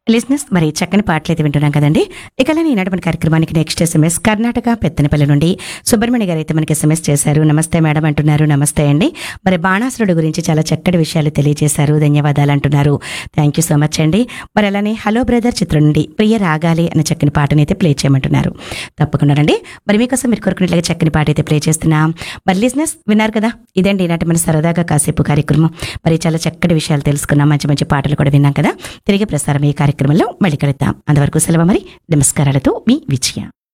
లిజినెస్ మరి చక్కని పాటలు అయితే వింటున్నాం కదండి ఇక అలానే ఈనాటి మన కార్యక్రమానికి నెక్స్ట్ ఎస్ఎంఎస్ కర్ణాటక పెత్తనపల్లి నుండి సుబ్రహ్మణ్య గారు అయితే మనకి ఎస్ఎంఎస్ చేశారు నమస్తే మేడం అంటున్నారు నమస్తే అండి మరి బాణాసురుడు గురించి చాలా చక్కటి విషయాలు తెలియజేశారు ధన్యవాదాలు అంటున్నారు థ్యాంక్ యూ సో మచ్ అండి మరి అలానే హలో బ్రదర్ చిత్రం నుండి ప్రియ రాగాలి అనే చక్కని పాటని అయితే ప్లే చేయమంటున్నారు తప్పకుండా రండి మరి మీకోసం మీరు కోరుకున్నట్లుగా చక్కని పాట అయితే ప్లే చేస్తున్నాం మరి లిజినెస్ విన్నారు కదా ఇదండి ఈనాటి మన సరదాగా కాసేపు కార్యక్రమం మరి చాలా చక్కటి విషయాలు తెలుసుకున్నాం మంచి మంచి పాటలు కూడా విన్నాం కదా తిరిగి ప్రసారం ఈ కార్యక్రమంలో మళ్ళీ కలుద్దాం అంతవరకు సెలవు మరి నమస్కారాలతో మీ విజయ